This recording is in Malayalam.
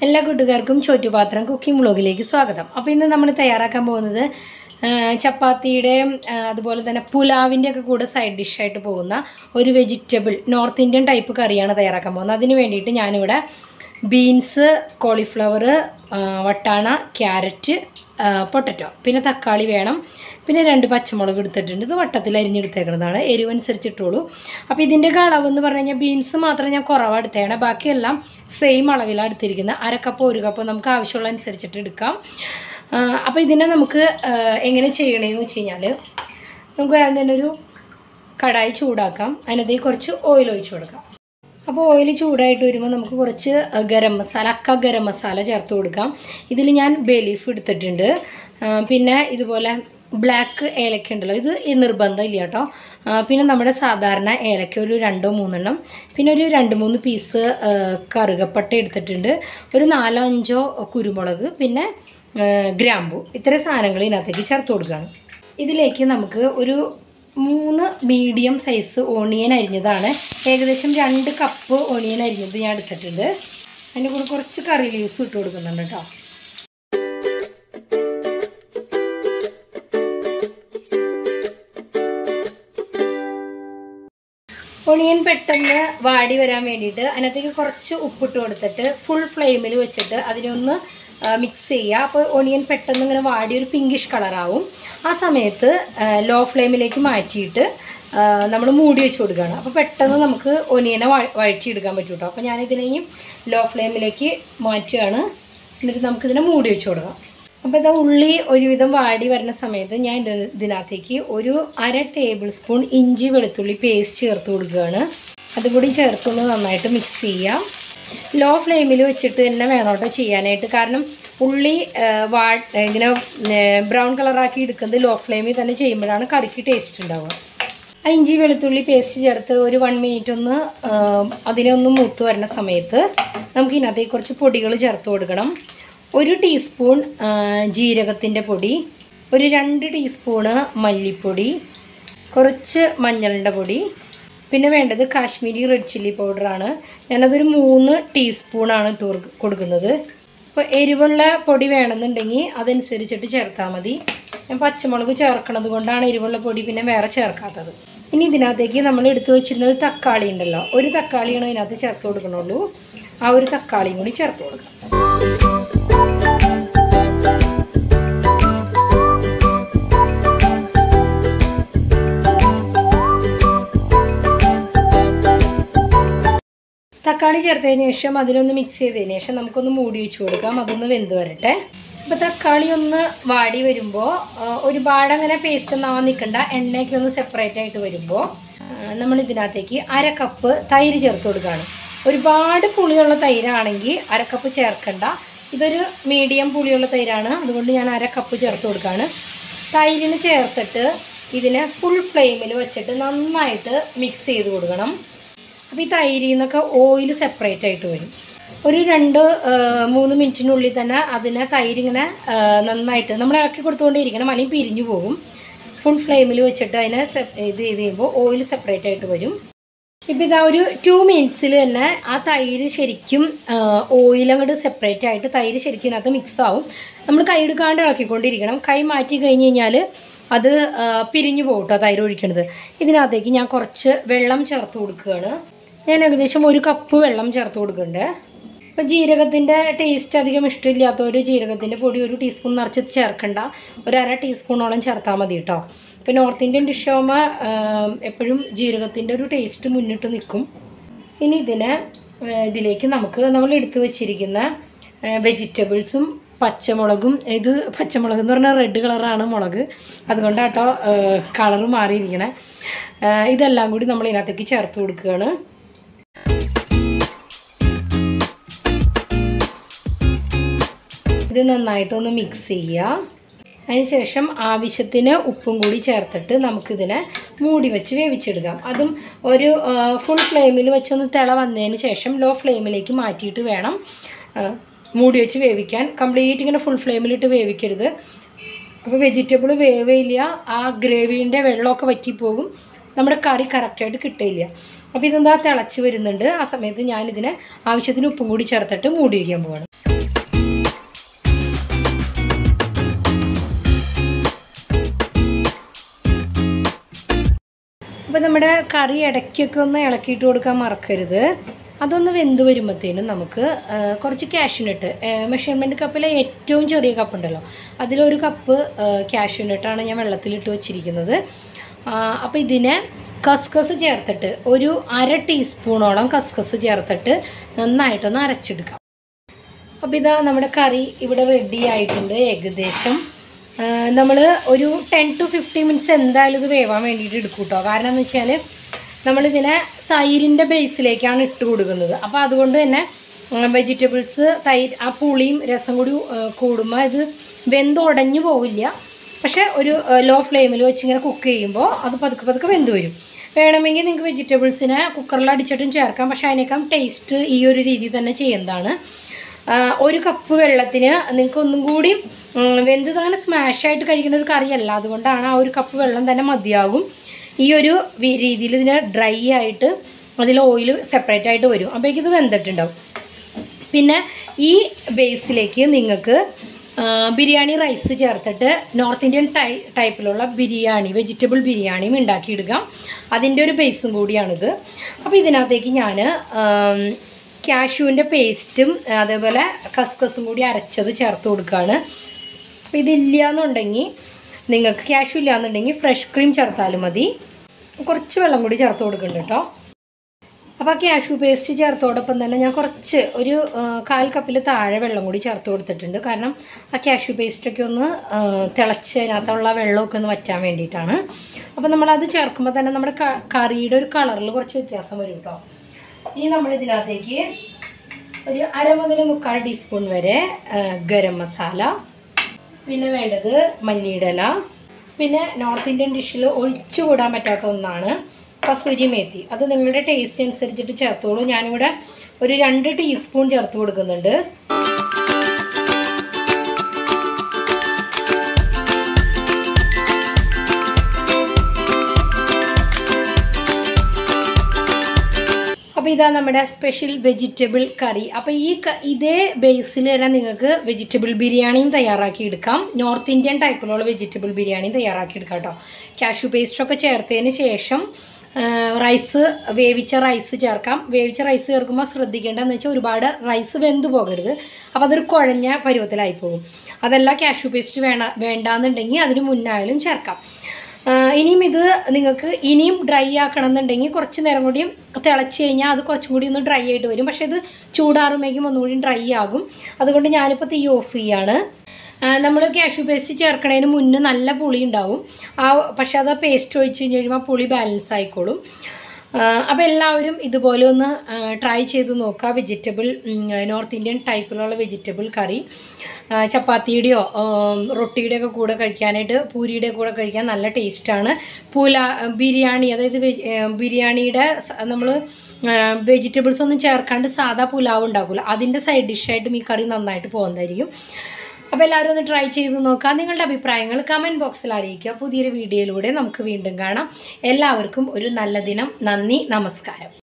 എല്ലാ കൂട്ടുകാർക്കും ചോറ്റുപാത്രം കുക്കിംഗ് വ്ളോഗിലേക്ക് സ്വാഗതം അപ്പോൾ ഇന്ന് നമ്മൾ തയ്യാറാക്കാൻ പോകുന്നത് ആ, ചപ്പാത്തിയുടെയും ആ, അതുപോലെ തന്നെ പുലാവിൻ്റെ ഒക്കെ കൂടെ സൈഡ് ഡിഷായിട്ട് പോകുന്ന ഒരു വെജിറ്റബിൾ നോർത്ത് ഇന്ത്യൻ ടൈപ്പ് കറിയാണ് തയ്യാറാക്കാൻ പോകുന്നത് അതിന് വേണ്ടിയിട്ട് ഞാനിവിടെ ബീൻസ് കോളിഫ്ലവർ വട്ടാണ ക്യാരറ്റ് പൊട്ടറ്റോ പിന്നെ തക്കാളി വേണം പിന്നെ രണ്ട് പച്ചമുളക് എടുത്തിട്ടുണ്ട് ഇത് വട്ടത്തിൽ അരിഞ്ഞെടുത്തേക്കുന്നതാണ് എരിവനുസരിച്ചിട്ടുള്ളൂ അപ്പോൾ ഇതിൻ്റെയൊക്കെ അളവ് എന്ന് പറഞ്ഞു കഴിഞ്ഞാൽ ബീൻസ് മാത്രം ഞാൻ കുറവാണ് എടുത്തേക്കണം ബാക്കിയെല്ലാം സെയിം അളവിലാണ് എടുത്തിരിക്കുന്നത് അര കപ്പ് ഒരു കപ്പ് നമുക്ക് ആവശ്യമുള്ള അനുസരിച്ചിട്ട് എടുക്കാം അപ്പോൾ ഇതിനെ നമുക്ക് ആ, എങ്ങനെ ചെയ്യണമെന്ന് വെച്ച് കഴിഞ്ഞാൽ നമുക്ക് ആദ്യം തന്നെ ഒരു കടായി ചൂടാക്കാം അതിനകത്തേക്ക് കുറച്ച് ഓയിൽ ഒഴിച്ച് കൊടുക്കാം അപ്പോൾ ഓയിൽ ചൂടായിട്ട് വരുമ്പോൾ നമുക്ക് കുറച്ച് ഗരം മസാല അക്ക ഗരം മസാല ചേർത്ത് കൊടുക്കാം ഇതിൽ ഞാൻ ബേ ലീഫ് എടുത്തിട്ടുണ്ട് ആ, പിന്നെ ഇതുപോലെ ബ്ലാക്ക് ഏലക്ക ഉണ്ടല്ലോ ഇത് ഈ നിർബന്ധം ഇല്ല കേട്ടോ ആ, പിന്നെ നമ്മുടെ സാധാരണ ഏലക്ക ഒരു രണ്ടോ മൂന്നെണ്ണം പിന്നെ ഒരു രണ്ട് മൂന്ന് പീസ് ആ, കറുകപ്പട്ട എടുത്തിട്ടുണ്ട് ഒരു നാലോ അഞ്ചോ കുരുമുളക് പിന്നെ ആ, ഗ്രാമ്പു ഇത്രയും സാധനങ്ങൾ ഇതിനകത്തേക്ക് ചേർത്ത് കൊടുക്കുകയാണ് ഇതിലേക്ക് നമുക്ക് ഒരു മൂന്ന് മീഡിയം സൈസ് ഓണിയൻ അരിഞ്ഞതാണ് ഏകദേശം രണ്ട് കപ്പ് ഓണിയൻ അരിഞ്ഞത് ഞാൻ എടുത്തിട്ടുണ്ട് അതിൻ്റെ കൂടെ കുറച്ച് കറി ലീവ്സ് ഇട്ട് കൊടുക്കുന്നുണ്ട് കേട്ടോ ഒണിയൻ പെട്ടെന്ന് വാടി വരാൻ വേണ്ടിയിട്ട് അതിനകത്തേക്ക് കുറച്ച് ഉപ്പിട്ട് കൊടുത്തിട്ട് ഫുൾ ഫ്ലെയിമിൽ വെച്ചിട്ട് അതിനൊന്ന് മിക്സ് ചെയ്യുക അപ്പോൾ ഒണിയൻ പെട്ടെന്ന് ഇങ്ങനെ വാടി ഒരു പിങ്കിഷ് കളറാവും ആ സമയത്ത് ലോ ഫ്ലെയിമിലേക്ക് മാറ്റിയിട്ട് നമ്മൾ മൂടി വെച്ച് കൊടുക്കുകയാണ് അപ്പോൾ പെട്ടെന്ന് നമുക്ക് ഒനിയനെ വഴ- വഴറ്റിയെടുക്കാൻ പറ്റും കേട്ടോ അപ്പോൾ ഞാനിതിനെയും ലോ ഫ്ലെയിമിലേക്ക് മാറ്റുകയാണ് എന്നിട്ട് നമുക്കിതിനെ മൂടി വെച്ച് കൊടുക്കാം അപ്പോൾ ഇതാ ഉള്ളി ഒരുവിധം വാടി വരുന്ന സമയത്ത് ഞാൻ ഇത് ഇതിനകത്തേക്ക് ഒരു അര ടേബിൾ സ്പൂൺ ഇഞ്ചി വെളുത്തുള്ളി പേസ്റ്റ് ചേർത്ത് കൊടുക്കുകയാണ് അതും കൂടി ചേർത്തൊന്ന് നന്നായിട്ട് മിക്സ് ചെയ്യാം ലോ ഫ്ലെയിമിൽ വെച്ചിട്ട് തന്നെ വേണം കേട്ടോ ചെയ്യാനായിട്ട് കാരണം ഉള്ളി ആ, വാ ഇങ്ങനെ ബ്രൗൺ കളറാക്കി എടുക്കുന്നത് ലോ ഫ്ലെയിമിൽ തന്നെ ചെയ്യുമ്പോഴാണ് കറിക്ക് ടേസ്റ്റ് ഉണ്ടാവുക ആ ഇഞ്ചി വെളുത്തുള്ളി പേസ്റ്റ് ചേർത്ത് ഒരു വൺ മിനിറ്റ് ഒന്ന് ആ, അതിനെ ഒന്ന് മൂത്ത് വരുന്ന സമയത്ത് നമുക്ക് ഇതിനകത്തേക്ക് കുറച്ച് പൊടികൾ ചേർത്ത് കൊടുക്കണം ഒരു ടീസ്പൂൺ ജീരകത്തിൻ്റെ പൊടി ഒരു രണ്ട് ടീസ്പൂണ് മല്ലിപ്പൊടി കുറച്ച് മഞ്ഞളിൻ്റെ പൊടി പിന്നെ വേണ്ടത് കാശ്മീരി റെഡ് ചില്ലി പൗഡറാണ് ഞാനതൊരു മൂന്ന് ടീസ്പൂണാണ് ഇട്ട് കൊടുക്ക- കൊടുക്കുന്നത് അപ്പോൾ എരിവുള്ള പൊടി വേണമെന്നുണ്ടെങ്കിൽ അതനുസരിച്ചിട്ട് ചേർത്താൽ മതി ഞാൻ പച്ചമുളക് ചേർക്കണത് കൊണ്ടാണ് എരിവുള്ള പൊടി പിന്നെ വേറെ ചേർക്കാത്തത് ഇനി ഇതിനകത്തേക്ക് നമ്മൾ എടുത്തു വെച്ചിരുന്നത് തക്കാളി ഉണ്ടല്ലോ ഒരു തക്കാളിയാണ് ഇതിനകത്ത് ചേർത്ത് കൊടുക്കണുള്ളൂ ആ ഒരു തക്കാളിയും കൂടി ചേർത്ത് കൊടുക്കാം തക്കാളി ചേർത്തതിന് ശേഷം അതിനൊന്ന് മിക്സ് ചെയ്തതിന് ശേഷം നമുക്കൊന്ന് മൂടി വെച്ച് കൊടുക്കാം അതൊന്ന് വെന്ത് വരട്ടെ അപ്പോൾ തക്കാളി ഒന്ന് വാടി വരുമ്പോൾ ഒരുപാട് അങ്ങനെ പേസ്റ്റ് ഒന്നും ആവാൻ നിൽക്കണ്ട എണ്ണയൊക്കെ ഒന്ന് സെപ്പറേറ്റ് ആയിട്ട് വരുമ്പോൾ നമ്മൾ ഇതിനകത്തേക്ക് അര കപ്പ് തൈര് ചേർത്ത് കൊടുക്കുകയാണ് ഒരുപാട് പുളിയുള്ള തൈരാണെങ്കിൽ അര കപ്പ് ചേർക്കണ്ട ഇതൊരു മീഡിയം പുളിയുള്ള തൈരാണ് അതുകൊണ്ട് ഞാൻ അര കപ്പ് ചേർത്ത് കൊടുക്കുകയാണ് തൈരിന് ചേർത്തിട്ട് ഇതിനെ ഫുൾ ഫ്ലെയിമിൽ വെച്ചിട്ട് നന്നായിട്ട് മിക്സ് ചെയ്ത് കൊടുക്കണം അപ്പോൾ ഈ തൈരിൽ നിന്നൊക്കെ ഓയിൽ സെപ്പറേറ്റ് ആയിട്ട് വരും ഒരു രണ്ട് ആ, മൂന്ന് മിനിറ്റിനുള്ളിൽ തന്നെ അതിനെ തൈരിങ്ങനെ ആ, നന്നായിട്ട് നമ്മൾ ഇളക്കി കൊടുത്തുകൊണ്ടേയിരിക്കണം അല്ലെങ്കിൽ പിരിഞ്ഞു പോകും ഫുൾ ഫ്ലെയിമിൽ വെച്ചിട്ട് അതിനെ സെ- ഇത് ചെയ്ത് കഴിയുമ്പോൾ ഓയിൽ സെപ്പറേറ്റ് ആയിട്ട് വരും ഇപ്പം ഇതാ ഒരു ടു മിനിറ്റ്സിൽ തന്നെ ആ തൈര് ശരിക്കും ഓയിൽ അങ്ങോട്ട് സെപ്പറേറ്റ് ആയിട്ട് തൈര് ശരിക്കും ഇതിനകത്ത് മിക്സ് ആവും നമ്മൾ കൈ എടുക്കാണ്ട് ഇളക്കിക്കൊണ്ടിരിക്കണം കൈ മാറ്റി കഴിഞ്ഞ് കഴിഞ്ഞാൽ അത് ആ, പിരിഞ്ഞു പോകും കേട്ടോ തൈര് ഒഴിക്കണത് ഇതിനകത്തേക്ക് ഞാൻ കുറച്ച് വെള്ളം ചേർത്ത് കൊടുക്കുകയാണ് ഞാൻ ഏകദേശം ഒരു കപ്പ് വെള്ളം ചേർത്ത് കൊടുക്കുന്നുണ്ട് ഇപ്പോൾ ജീരകത്തിൻ്റെ ടേസ്റ്റ് അധികം ഇഷ്ടമില്ലാത്തവർ ജീരകത്തിൻ്റെ പൊടി ഒരു ടീസ്പൂൺ നിറച്ച് ചേർക്കണ്ട ഒരു അര ടീസ്പൂണോളം ചേർത്താൽ മതി കേട്ടോ ഇപ്പോൾ നോർത്ത് ഇന്ത്യൻ ഡിഷ് ആകുമ്പോൾ എപ്പോഴും ജീരകത്തിൻ്റെ ഒരു ടേസ്റ്റ് മുന്നിട്ട് നിൽക്കും ഇനി ഇതിനെ ആ, ഇതിലേക്ക് നമുക്ക് നമ്മൾ എടുത്തു വച്ചിരിക്കുന്ന വെജിറ്റബിൾസും പച്ചമുളകും ഇത് പച്ചമുളക് എന്ന് പറഞ്ഞാൽ റെഡ് കളറാണ് മുളക് അതുകൊണ്ടാട്ടോ കളറ് മാറിയിരിക്കണേ ആ, ഇതെല്ലാം കൂടി നമ്മൾ ഇതിനകത്തേക്ക് ചേർത്ത് കൊടുക്കുകയാണ് ഇത് നന്നായിട്ടൊന്ന് മിക്സ് ചെയ്യുക അതിനുശേഷം ആവശ്യത്തിന് ഉപ്പും കൂടി ചേർത്തിട്ട് നമുക്കിതിനെ മൂടി വെച്ച് വേവിച്ചെടുക്കാം അതും ഒരു ഫുൾ ഫ്ലെയിമിൽ വെച്ചൊന്ന് തിള വന്നതിന് ശേഷം ലോ ഫ്ലെയിമിലേക്ക് മാറ്റിയിട്ട് വേണം ആ, മൂടി വെച്ച് വേവിക്കാൻ കംപ്ലീറ്റ് ഇങ്ങനെ ഫുൾ ഫ്ലെയിമിലിട്ട് വേവിക്കരുത് അപ്പോൾ വെജിറ്റബിൾ വേവില്ല ആ ഗ്രേവീൻ്റെ വെള്ളമൊക്കെ വറ്റിപ്പോകും നമ്മുടെ കറി കറക്റ്റായിട്ട് കിട്ടില്ല അപ്പോൾ ഇതെന്താ തിളച്ച് വരുന്നുണ്ട് ആ സമയത്ത് ഞാനിതിനെ ആവശ്യത്തിന് ഉപ്പും കൂടി ചേർത്തിട്ട് മൂടി വയ്ക്കാൻ പോവാണ് അപ്പോൾ നമ്മുടെ കറി ഇടയ്ക്കൊക്കെ ഒന്ന് ഇളക്കിയിട്ട് കൊടുക്കാൻ മറക്കരുത് അതൊന്ന് വെന്ത് വരുമ്പോഴത്തേനും നമുക്ക് ആ, കുറച്ച് ക്യാഷ്യൂനട്ട് മെഷർമെൻറ്റ് കപ്പിലെ ഏറ്റവും ചെറിയ കപ്പ് ഉണ്ടല്ലോ അതിലൊരു കപ്പ് ക്യാഷ്യൂനട്ടാണ് ഞാൻ വെള്ളത്തിലിട്ട് വെച്ചിരിക്കുന്നത് അപ്പോൾ ഇതിനെ കസ്കസ് ചേർത്തിട്ട് ഒരു അര ടീസ്പൂണോളം കസ്കസ് ചേർത്തിട്ട് നന്നായിട്ടൊന്ന് അരച്ചെടുക്കാം അപ്പോൾ ഇതാ നമ്മുടെ കറി ഇവിടെ റെഡി ആയിട്ടുണ്ട് ഏകദേശം നമ്മൾ ഒരു ടെൻ ടു ഫിഫ്റ്റീൻ മിനിറ്റ്സ് എന്തായാലും ഇത് വേവാൻ വേണ്ടിയിട്ട് എടുക്കും കേട്ടോ കാരണം എന്ന് വെച്ചാൽ നമ്മളിതിനെ തൈരിൻ്റെ ബേസിലേക്കാണ് ഇട്ട് കൊടുക്കുന്നത് അപ്പോൾ അതുകൊണ്ട് തന്നെ വെജിറ്റബിൾസ് തൈര് ആ പുളിയും രസം കൂടി കൂടുമ്പോൾ ഇത് വെന്ത് ഉടഞ്ഞു പോവില്ല പക്ഷേ ഒരു ലോ ഫ്ലെയിമിൽ വെച്ച് ഇങ്ങനെ കുക്ക് ചെയ്യുമ്പോൾ അത് പതുക്കെ പതുക്കെ വെന്ത് വരും വേണമെങ്കിൽ നിങ്ങൾക്ക് വെജിറ്റബിൾസിനെ കുക്കറിൽ അടിച്ചിട്ടും ചേർക്കാം പക്ഷേ അതിനേക്കാൾ ടേസ്റ്റ് ഈ ഒരു രീതിയിൽ തന്നെ ചെയ്യുന്നതാണ് ആ, ഒരു കപ്പ് വെള്ളത്തിന് നിങ്ങൾക്ക് ഒന്നും കൂടി ഉം, വെന്ത് അങ്ങനെ സ്മാഷായിട്ട് കഴിക്കുന്ന ഒരു കറിയല്ല അതുകൊണ്ടാണ് ആ ഒരു കപ്പ് വെള്ളം തന്നെ മതിയാകും ഈ ഒരു വി- രീതിയിൽ ഇതിന് ഡ്രൈ ആയിട്ട് അതിൽ ഓയിൽ സെപ്പറേറ്റ് ആയിട്ട് വരും അപ്പോഴേക്കും ഇത് വെന്തിട്ടുണ്ടാവും പിന്നെ ഈ ബേസിലേക്ക് നിങ്ങൾക്ക് ആ, ബിരിയാണി റൈസ് ചേർത്തിട്ട് നോർത്ത് ഇന്ത്യൻ ടൈ ടൈപ്പിലുള്ള ബിരിയാണി വെജിറ്റബിൾ ബിരിയാണിയും ഉണ്ടാക്കിയെടുക്കാം അതിൻ്റെ ഒരു ബേസും കൂടിയാണിത് അപ്പോൾ ഇതിനകത്തേക്ക് ഞാൻ കാഷ്യൂവിൻ്റെ പേസ്റ്റും അതേപോലെ കസ്കസും കൂടി അരച്ചത് ചേർത്ത് കൊടുക്കുകയാണ് അപ്പോൾ ഇതില്ല എന്നുണ്ടെങ്കിൽ നിങ്ങൾക്ക് കാഷ്യൂ ഇല്ല എന്നുണ്ടെങ്കിൽ ഫ്രഷ് ക്രീം ചേർത്താലും മതി കുറച്ച് വെള്ളം കൂടി ചേർത്ത് കൊടുക്കുന്നുണ്ട് കേട്ടോ അപ്പോൾ ആ കാഷ്യൂ പേസ്റ്റ് ചേർത്തോടൊപ്പം തന്നെ ഞാൻ കുറച്ച് ഒരു ആ, കാൽ കപ്പിൽ താഴെ വെള്ളം കൂടി ചേർത്ത് കൊടുത്തിട്ടുണ്ട് കാരണം ആ കാഷ്യൂ പേസ്റ്റൊക്കെ ഒന്ന് ആ, തിളച്ച് അതിനകത്തുള്ള വെള്ളമൊക്കെ ഒന്ന് വറ്റാൻ വേണ്ടിയിട്ടാണ് അപ്പോൾ നമ്മളത് ചേർക്കുമ്പോൾ തന്നെ നമ്മുടെ ക- കറിയുടെ ഒരു കളറിൽ കുറച്ച് വ്യത്യാസം വരും കേട്ടോ ഇനി നമ്മൾ ഇതിനകത്തേക്ക് ഒരു അര മുതൽ മുക്കാൽ ടീസ്പൂൺ വരെ ആ, ഗരം മസാല പിന്നെ വേണ്ടത് മല്ലിയുടെ ഇല പിന്നെ നോർത്ത് ഇന്ത്യൻ ഡിഷിൽ ഒഴിച്ചുകൂടാൻ പറ്റാത്ത ഒന്നാണ് കസൂരി മേത്തി അത് നിങ്ങളുടെ ടേസ്റ്റ് അനുസരിച്ചിട്ട് ചേർത്തോളൂ ഞാനിവിടെ ഒരു രണ്ട് ടീസ്പൂൺ ചേർത്ത് കൊടുക്കുന്നുണ്ട് അപ്പോൾ ഇതാ നമ്മുടെ സ്പെഷ്യൽ വെജിറ്റബിൾ കറി അപ്പോൾ ഈ ക- ഇതേ ബേസിൽ തന്നെ നിങ്ങൾക്ക് വെജിറ്റബിൾ ബിരിയാണിയും തയ്യാറാക്കി എടുക്കാം നോർത്ത് ഇന്ത്യൻ ടൈപ്പിലുള്ള വെജിറ്റബിൾ ബിരിയാണിയും തയ്യാറാക്കി എടുക്കാം കേട്ടോ കാഷ്യൂ പേസ്റ്റൊക്കെ ചേർത്തതിന് ശേഷം ആ, റൈസ് വേവിച്ച റൈസ് ചേർക്കാം വേവിച്ച റൈസ് ചേർക്കുമ്പോൾ ശ്രദ്ധിക്കേണ്ടതെന്ന് വെച്ചാൽ ഒരുപാട് റൈസ് വെന്ത് പോകരുത് അപ്പോൾ അതൊരു കുഴഞ്ഞ പരുവത്തിലായി പോകും അതല്ല കാഷ്യൂ പേസ്റ്റ് വേണ വേണ്ടാന്നുണ്ടെങ്കിൽ അതിന് മുന്നായാലും ചേർക്കാം ആ, ഇനിയും ഇത് നിങ്ങൾക്ക് ഇനിയും ഡ്രൈ ആക്കണം എന്നുണ്ടെങ്കിൽ കുറച്ച് നേരം കൂടിയും തിളച്ച് കഴിഞ്ഞാൽ അത് കുറച്ചും കൂടി ഒന്ന് ഡ്രൈ ആയിട്ട് വരും പക്ഷേ ഇത് ചൂടാറുമ്പോഴേക്കും ഒന്നുകൂടി ഡ്രൈ ആകും അതുകൊണ്ട് ഞാനിപ്പോൾ തീ ഓഫ് ചെയ്യാണ് നമ്മൾ കാഷ്യൂ പേസ്റ്റ് ചേർക്കണതിന് മുന്നേ നല്ല പുളി ഉണ്ടാവും ആ പക്ഷെ അത് പേസ്റ്റ് ഒഴിച്ച് കഴിഞ്ഞ് കഴിയുമ്പോൾ ആ പുളി ബാലൻസ് ആയിക്കോളും അപ്പോൾ എല്ലാവരും ഇതുപോലെ ഒന്ന് ട്രൈ ചെയ്ത് നോക്കുക വെജിറ്റബിൾ നോർത്ത് ഇന്ത്യൻ ടൈപ്പിലുള്ള വെജിറ്റബിൾ കറി ആ, ചപ്പാത്തിയുടെയോ റൊട്ടിയുടെ ഒക്കെ കൂടെ കഴിക്കാനായിട്ട് പൂരിയുടെ കൂടെ കഴിക്കാൻ നല്ല ടേസ്റ്റാണ് പുല ബിരിയാണി അതായത് വെജ് ഏ, ബിരിയാണിയുടെ നമ്മൾ വെജിറ്റബിൾസ് ഒന്നും ചേർക്കാണ്ട് സാധാ പുലാവ് ഉണ്ടാക്കില്ല അതിൻ്റെ സൈഡ് ഡിഷായിട്ടും ഈ കറി നന്നായിട്ട് പോകുന്നതായിരിക്കും അപ്പോൾ എല്ലാവരും ഒന്ന് ട്രൈ ചെയ്ത് നോക്കാം നിങ്ങളുടെ അഭിപ്രായങ്ങൾ കമൻറ്റ് ബോക്സിൽ അറിയിക്കുക പുതിയൊരു വീഡിയോയിലൂടെ നമുക്ക് വീണ്ടും കാണാം എല്ലാവർക്കും ഒരു നല്ല ദിനം നന്ദി നമസ്കാരം